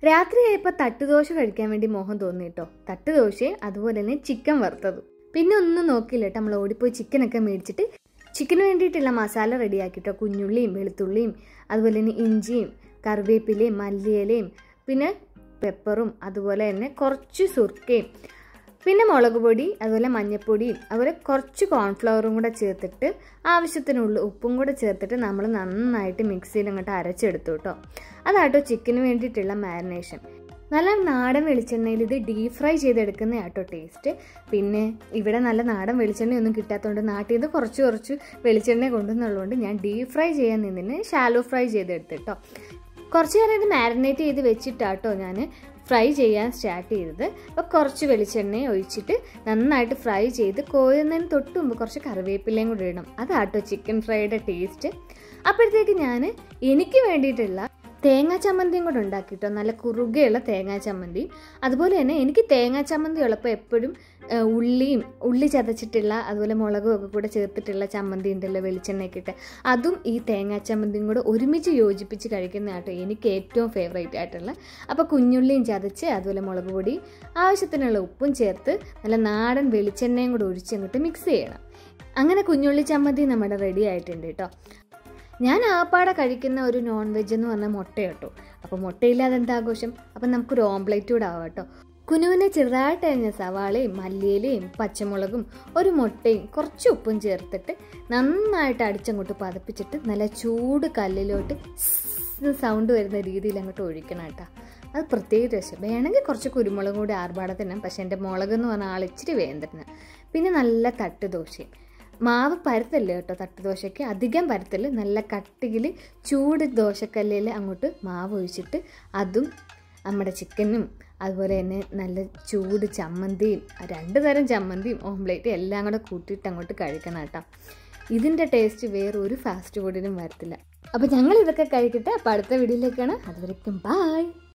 രാത്രിയായപ്പോൾ തട്ടുദോശ കഴിക്കാൻ വേണ്ടി മോഹം തോന്നി കേട്ടോ തട്ടുദോശയും അതുപോലെ തന്നെ ചിക്കൻ വറുത്തതും പിന്നെ ഒന്നും നോക്കിയില്ല കേട്ടോ നമ്മൾ ഓടിപ്പോയി ചിക്കനൊക്കെ മേടിച്ചിട്ട് ചിക്കന് വേണ്ടിയിട്ടുള്ള മസാല റെഡിയാക്കിട്ടോ കുഞ്ഞുള്ളിയും വെളുത്തുള്ളിയും അതുപോലെ തന്നെ ഇഞ്ചിയും കറിവേപ്പിലയും മല്ലിയിലയും പിന്നെ പെപ്പറും അതുപോലെ തന്നെ കുറച്ച് സുർക്കയും പിന്നെ മുളക് പൊടി അതുപോലെ മഞ്ഞൾപ്പൊടിയും അതുപോലെ കുറച്ച് കോൺഫ്ലവറും കൂടെ ചേർത്തിട്ട് ആവശ്യത്തിനുള്ള ഉപ്പും കൂടെ ചേർത്തിട്ട് നമ്മൾ നന്നായിട്ട് മിക്സിയിൽ അങ്ങോട്ട് അരച്ചെടുത്തു കേട്ടോ അതാട്ടോ ചിക്കന് വേണ്ടിയിട്ടുള്ള മാരിനേഷൻ നല്ല നാടൻ വെളിച്ചെണ്ണയിൽ ഇത് ഡീപ് ഫ്രൈ ചെയ്തെടുക്കുന്ന ആട്ടോ ടേസ്റ്റ് പിന്നെ ഇവിടെ നല്ല നാടൻ വെളിച്ചെണ്ണയൊന്നും കിട്ടാത്തതുകൊണ്ട് നാട്ടിൽ നിന്ന് കുറച്ച് കുറച്ച് വെളിച്ചെണ്ണ കൊണ്ടുവന്നുള്ളതുകൊണ്ട് ഞാൻ ഡീപ് ഫ്രൈ ചെയ്യാൻ നിന്നിന് ഷാലോ ഫ്രൈ ചെയ്തെടുത്തിട്ടോ കുറച്ച് നേരം ഇത് മാരിനേറ്റ് ചെയ്ത് വെച്ചിട്ടാട്ടോ ഞാൻ ഫ്രൈ ചെയ്യാൻ സ്റ്റാർട്ട് ചെയ്തത് അപ്പോൾ കുറച്ച് വെളിച്ചെണ്ണ ഒഴിച്ചിട്ട് നന്നായിട്ട് ഫ്രൈ ചെയ്ത് കോരുന്നതിന് തൊട്ട് മുമ്പ് കുറച്ച് കറിവേപ്പിലയും കൂടി ഇടണം അതാട്ടോ ചിക്കൻ ഫ്രൈയുടെ ടേസ്റ്റ് അപ്പോഴത്തേക്ക് ഞാൻ എനിക്ക് വേണ്ടിയിട്ടുള്ള തേങ്ങാ ചമ്മന്തിയും കൂടെ ഉണ്ടാക്കിട്ടോ നല്ല കുറുകയുള്ള തേങ്ങാ ചമ്മന്തിയും അതുപോലെ തന്നെ എനിക്ക് തേങ്ങാ ചമ്മന്തി ഉള്ളപ്പോൾ എപ്പോഴും ആ, ഉള്ളിയും ഉള്ളി ചതച്ചിട്ടുള്ള അതുപോലെ മുളകും ഒക്കെ കൂടെ ചേർത്തിട്ടുള്ള ചമ്മന്തി ഉണ്ടല്ലോ വെളിച്ചെണ്ണയൊക്കെ ഇട്ട് അതും ഈ തേങ്ങാ ചമ്മന്തിയും കൂടെ ഒരുമിച്ച് യോജിപ്പിച്ച് കഴിക്കുന്ന കേട്ടോ എനിക്ക് ഏറ്റവും ഫേവറേറ്റ് ആയിട്ടുള്ള അപ്പോൾ കുഞ്ഞുള്ളിയും ചതച്ച് അതുപോലെ മുളക് പൊടി ആവശ്യത്തിനുള്ള ഉപ്പും ചേർത്ത് നല്ല നാടൻ വെളിച്ചെണ്ണയും കൂടെ ഒഴിച്ചങ്ങോട്ട് മിക്സ് ചെയ്യണം അങ്ങനെ കുഞ്ഞുള്ളി ചമ്മന്തി നമ്മുടെ റെഡി ആയിട്ടുണ്ട് കേട്ടോ ഞാൻ ആപ്പാടെ കഴിക്കുന്ന ഒരു നോൺ വെജ് എന്ന് പറഞ്ഞാൽ മുട്ട കേട്ടോ അപ്പോൾ മുട്ടയില്ലാതെ എന്താ ആഘോഷം അപ്പം നമുക്കൊരു ഓംപ്ലേറ്റ് കൂടെ ആവാം കേട്ടോ കുനുവിനെ ചെറുതായിട്ട് അരിഞ്ഞ സവാളയും മല്ലിയിലയും പച്ചമുളകും ഒരു മുട്ടയും കുറച്ച് ഉപ്പും ചേർത്തിട്ട് നന്നായിട്ട് അടിച്ചങ്ങോട്ട് പതപ്പിച്ചിട്ട് നല്ല ചൂട് കല്ലിലോട്ട് സൗണ്ട് വരുന്ന രീതിയിൽ അങ്ങോട്ട് ഒഴിക്കണം കേട്ടോ അത് പ്രത്യേക രസം വേണമെങ്കിൽ കുറച്ച് കുരുമുളക് കൂടി ആർഭാടം തിന്നാം പക്ഷെ എൻ്റെ മുളക് എന്ന് പറഞ്ഞാൽ ആൾ ഇച്ചിരി വേണ്ടിരുന്ന പിന്നെ നല്ല തട്ട് ദോശയും മാവ് പരത്തല്ല കേട്ടോ തട്ടുദോശയ്ക്ക് അധികം പരത്തല് നല്ല കട്ടിയിൽ ചൂട് ദോശക്കല്ലിൽ അങ്ങോട്ട് മാവ് ഒഴിച്ചിട്ട് അതും നമ്മുടെ ചിക്കനും അതുപോലെ തന്നെ നല്ല ചൂട് ചമ്മന്തിയും രണ്ട് തരം ചമ്മന്തിയും ഓംപ്ലേറ്റും എല്ലാം കൂടെ കൂട്ടിയിട്ട് അങ്ങോട്ട് കഴിക്കണം കേട്ടോ ഇതിൻ്റെ ടേസ്റ്റ് വേറെ ഒരു ഫാസ്റ്റ് ഫുഡിനും വരത്തില്ല അപ്പോൾ ഞങ്ങൾ ഇതൊക്കെ കഴിക്കട്ടെ അപ്പോൾ അടുത്ത വീഡിയോയിലേക്കാണ് അതുവരെക്കും ബായ്